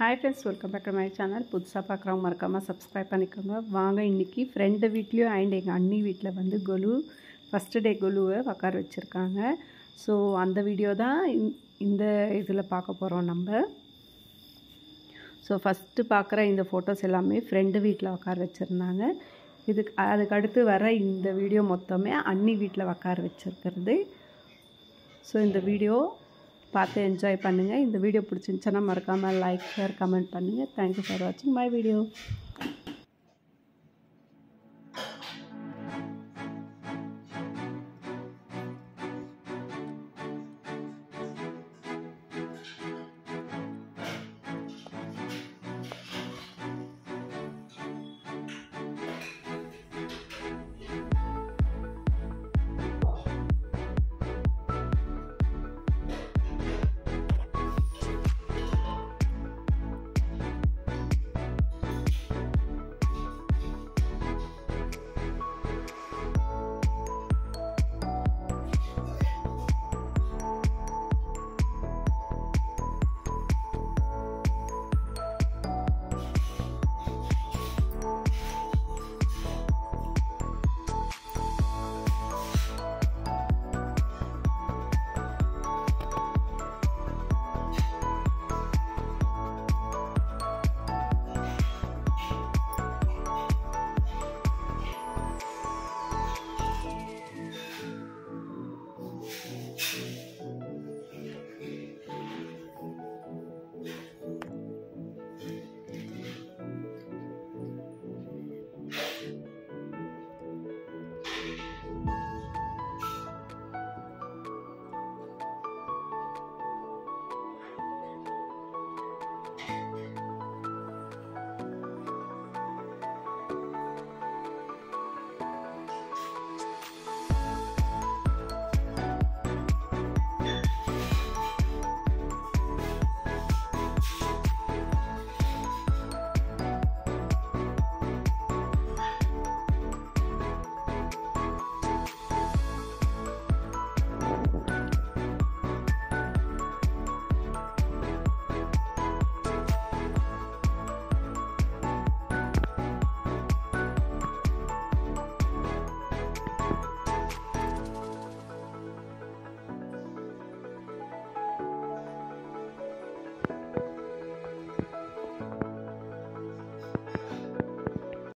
hi friends welcome back to my channel புதுசாக பார்க்குறவங்க மறக்காமல் சப்ஸ்கிரைப் பண்ணிக்கோங்க வாங்க இன்றைக்கி ஃப்ரெண்டு வீட்லேயும் அண்ட் எங்கள் அண்ணி வீட்டில் வந்து கொலு ஃபஸ்ட்டு டே கொலுவை உக்கார வச்சுருக்காங்க ஸோ அந்த வீடியோ தான் இந்த- இந்த இதில் பார்க்க போகிறோம் நம்ம ஸோ ஃபஸ்ட்டு பார்க்குற இந்த ஃபோட்டோஸ் எல்லாமே ஃப்ரெண்டு வீட்டில் உட்கார வச்சுருந்தாங்க இதுக்கு அதுக்கு அடுத்து வர இந்த வீடியோ மொத்தமே அண்ணி வீட்டில் உட்கார வச்சுருக்கிறது ஸோ இந்த வீடியோ பார்த்து என்ஜாய் பண்ணுங்கள் இந்த வீடியோ பிடிச்சிருந்துச்சுன்னா மறக்காமல் லைக் ஷேர் கமெண்ட் பண்ணுங்கள் தேங்க்யூ ஃபார் வாட்சிங் மை வீடியோ